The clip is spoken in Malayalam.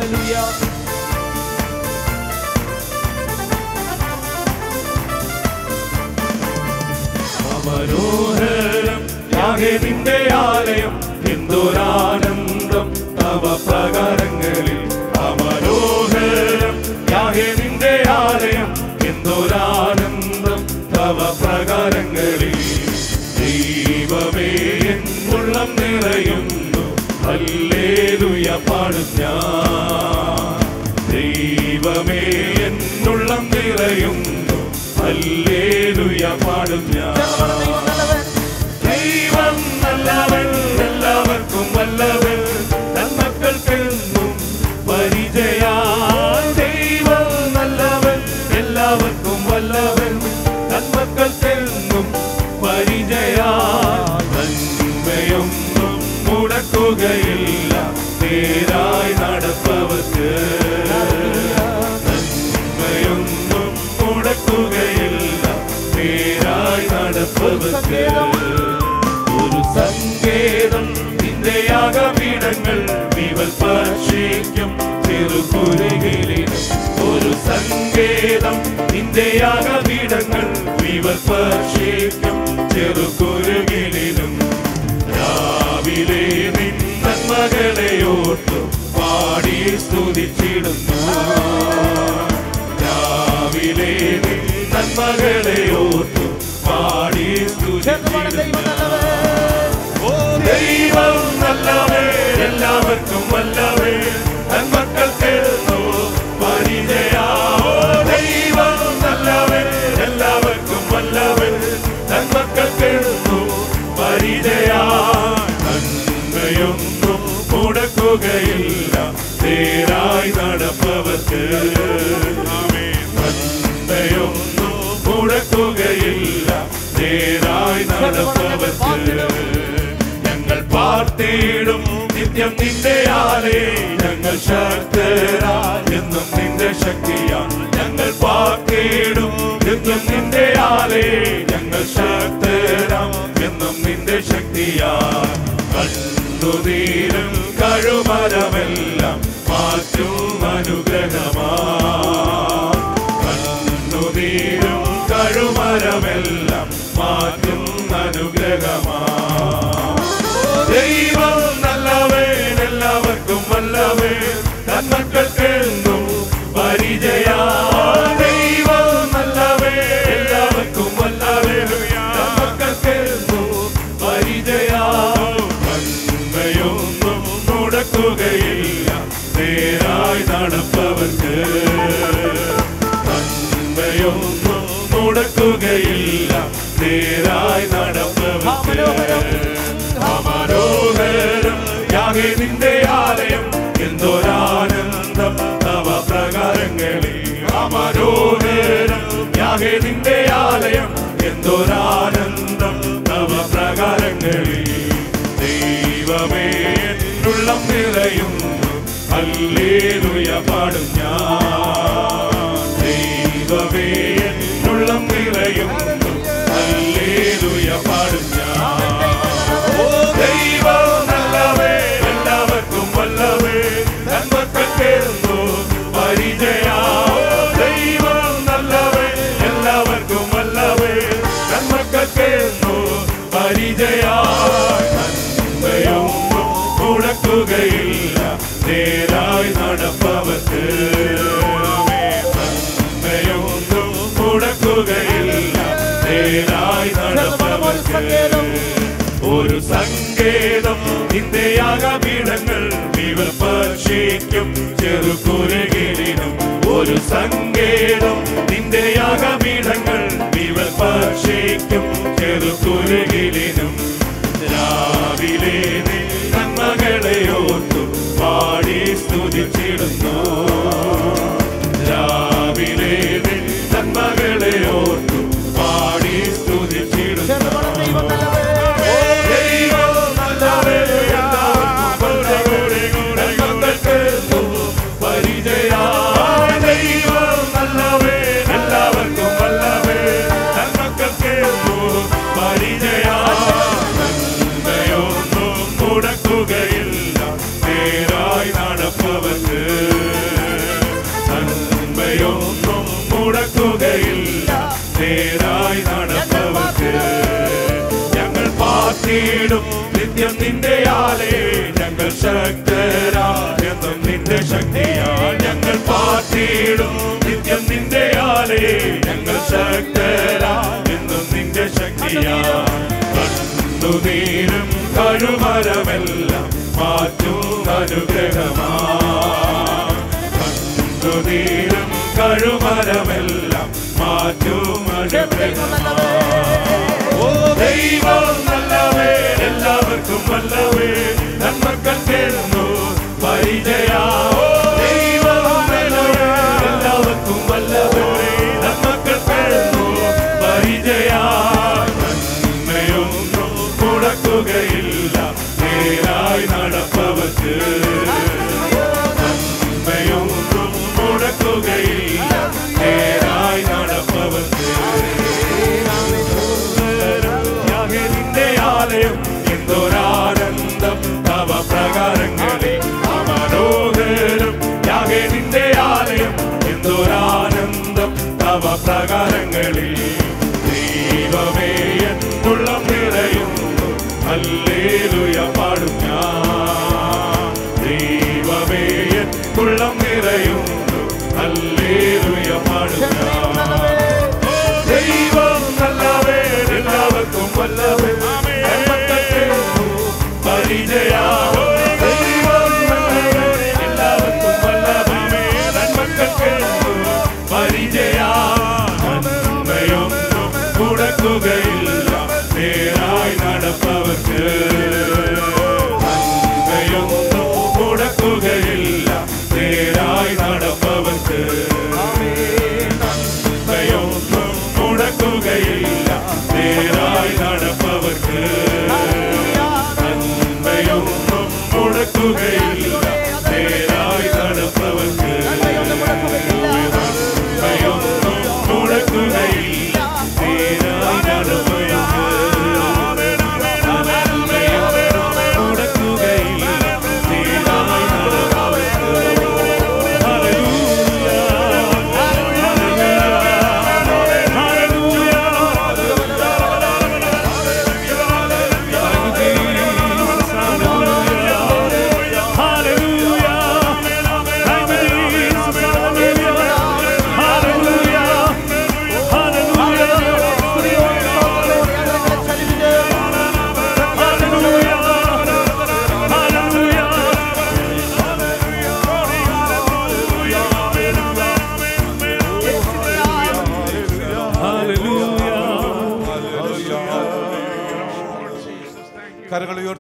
ഹല്ലേലൂയ മനോഹരം യാകെ നിന്റെ ആലയം എന്തൊരാനന്ദം തവ പ്രകാരങ്ങളിൽ അമനോഹരം യാകെ നിന്റെ ആലയം എന്തൊരാനന്ദം തവ പ്രകാരങ്ങളിൽ ദൈവമേ എൻ ഉള്ളം നിറയുന്നു ഹല്ലേലൂയ പാടും ഞാൻ ദൈവമേ എന്നുള്ളം നിറയുന്നു ഹല്ലേലൂയ പാടും ഞാൻ ദൈവം നല്ലവൻ എല്ലാവർക്കും വല്ലവൻ തന്മക്കൾക്കെന്നും പരിചയ ദൈവം നല്ലവൻ എല്ലാവർക്കും വല്ലവൻ തന്മക്കൾക്കെന്നും പരിചയ നന്മയൊന്നും മുടക്കുകയില്ല നേരായി നടപ്പവർക്ക് നന്മയൊന്നും മുടക്കുകയില്ല നേരായി നടപ്പവർക്ക് ഒരു സങ്കേതം നിന്റെ യാഗപീഠങ്ങൾ വിവൽ പക്ഷിക്കും ചെറുകുരകിലിനും ഒരു സങ്കേതം നിന്റെ യാഗപീഠങ്ങൾ വിവൽ പക്ഷിക്കും ചെറുകുരകിലിനും രാവിലെ നിൻ നന്മകളെയോർത്തു പാടി സ്തുതിച്ചിടുന്നു രാവിലെ നിൻ നന്മകളെയോർത്തു പാടി സ്തുതിച്ചിടുന്നു ഓ ദൈവം നല്ലവേ എല്ലാവർക്കും വല്ലവേ നന്മക്കൾ കേൾന്നു പരിചയ ഓ ദൈവം നല്ലവേ എല്ലാവർക്കും വല്ലവേ നന്മക്കൾ കേൾന്നു പരിചയ നന്മയൊന്നും മുടക്കുകയില്ല നേരായി നടപ്പവർക്ക് നന്മയൊന്നും മുടക്കുകയില്ല നേരായി നടപ്പവർക്ക് ഞങ്ങൾ പാർത്തിടും നിത്യം നിന്റെ ആലേ ഞങ്ങൾ ശക്തരാ എന്നും നിന്റെ ശക്തിയാ ഞങ്ങൾ പാർത്തിടും നിത്യം നിന്റെ ആലേ ഞങ്ങൾ ശക്തരാ എന്നും നിന്റെ ശക്തിയാ കണ്ണുനീരും കഴുമരമെല്ലാം മാറ്റും അനുഗ്രഹമാ കണ്ണുനീരും കഴുമരമെല്ലാം മാറ്റും അനുഗ്രഹമാ ദൈവം നല്ലവേ എല്ലാവർക്കും വല്ലവേ തന്മക്കൾക്കെന്നും പരിചയ ദൈവം നല്ലവേ എല്ലാവർക്കും വല്ലവേ തന്മക്കൾക്കെന്നും പരിചയ നന്മയൊന്നും മുടക്കുകയില്ല നേരായി നടപ്പവർക്ക് നന്മയൊന്നും മുടക്കുകയില്ല നേരായി നടപ്പവർക്ക് അമനോഹരം യാകെ നിന്റെ ആലയം എന്തൊരാനന്ദം തവ പ്രകാരങ്ങളിൽ അമനോഹരം യാകെ നിന്റെ ആലയം എന്തൊരാനന്ദം തവ പ്രകാരങ്ങളിൽ ദൈവമേ എന്നുള്ളം നിറയുന്നു ഹല്ലേലൂയ പാടും ഞാൻ ദൈവമേ എന്നുള്ളം നിറയുന്നു ഹല്ലേലൂയ പാടും ഞാൻ ഓ ദൈവം നല്ലവേ എല്ലാവർക്കും വല്ലവേ നന്മക്കൾ കേൾന്നു പരിചയ ദൈവം നല്ലവേ എല്ലാവർക്കും വല്ലവേ നന്മക്കൾ കേൾന്നു പരിചയ നന്മയൊന്നും മുടക്കുകയില്ല നേരായി നടപ്പവർക്ക് നന്മയൊന്നും മുടക്കുകയില്ല നേരായി നടപ്പവർക്ക് ഒരു സങ്കേതം നിന്റെ യാഗപീഠങ്ങൾ വിവൽ പക്ഷിക്കും ചെറുകുരകിലിനും ഒരു സങ്കേതം നിന്റെ യാഗപീഠങ്ങൾ വിവൽ പക്ഷിക്കും ചെറുകുരകിലിനും രാവിലെ നിൻ നന്മകളെ ഓർത്തു പാടി സ്തുതിച്ചിടുന്നു രാവിലെ നിൻ നന്മകളെ ഓർത്തു പാടി സ്തുതിച്ചിടുന്നു ദൈവം നല്ലവേ, എല്ലാവർക്കും വല്ലവേ, നന്മകൾക്കെന്നും പരിചയ. ദൈവം നല്ലവേ, എല്ലാവർക്കും വല്ലവേ, നന്മകൾക്കെന്നും പരിചയ. നന്മയൊന്നും മുടക്കുകയില്ല നേരായി നടപ്പവർക്ക് ഞങ്ങൾ പാർത്തിയിടും നിത്യം നിന്റെ ആലേ ഞങ്ങൾ ശക്തരാ എന്നും നിന്റെ ശക്തിയാ ഞങ്ങൾ പാർത്തിയിടും നിത്യം നിന്റെ ആലേ ഞങ്ങൾ ശക്തരാ എന്നും നിന്റെ ശക്തിയാ കണ്ണുനീരും കഴുമരമെല്ലാം മാറ്റും അനുഗ്രഹമാ കണ്ണുനീരും കഴുമരമെല്ലാം മാറ്റും അനുഗ്രഹമാ ഓ ദൈവം നല്ലവേ എല്ലാവർക്കും വല്ലവേ നന്മക്കൾ കേൾന്നു പരിചയാ ഓ ദൈവം നല്ലവേ എല്ലാവർക്കും വല്ലവേ നന്മക്കൾ കേൾന്നു പരിചയാ നന്മയൊന്നും മുടക്കുകയില്ല നേരായി നടപ്പവർക്ക് നന്മയൊന്നും മുടക്കുകയില്ല നേരായി നടപ്പവർക്ക് യാഗനിന്റെ ആലയം എന്തൊരാനന്ദം തവ പ്രകാരങ്ങളിൽ മനോഹരം യാഗനിന്റെ ആലയം എന്തൊരാനന്ദം തവ പ്രകാരങ്ങളിൽ ദൈവമേ എന്നുള്ളം നിറയുന്നു ഹല്ലേലൂയ പാടും ഞാൻ ദൈവമേ എന്നുള്ളം നിറയുന്നു ഹല്ലേലൂയ പാടും ഞാൻ ദൈവം നല്ലവേ എല്ലാവർക്കും വല്ലവേ പരിചയാ ദൈവം നല്ലവേ എല്ലാവർക്കും വല്ലവേ നന്മക്കൾ കേൾക്കൂ പരിചയാ നന്മയൊന്നും മുടക്കുകയില്ല നേരായി നടപ്പവർക്ക് നന്മയൊന്നും മുടക്കുകയില്ല നേരായി നടപ്പവർക്ക് നന്മയൊന്നും മുടക്കുകയില്ല നേരായി നടപ്പവർക്ക് നന്മയൊന്നും മുടക്കുകയില്ല നേരായി നടപ്പവർക്ക് നന്മയൊന്നും മുടക്കുകയില്ല നേരായി നടപ്പവർക്ക് നന്മയൊന്നും മുടക്കുകയില്ല നേരായി നടപ്പവർക്ക് കരങ്ങൾ ഉയർത്തി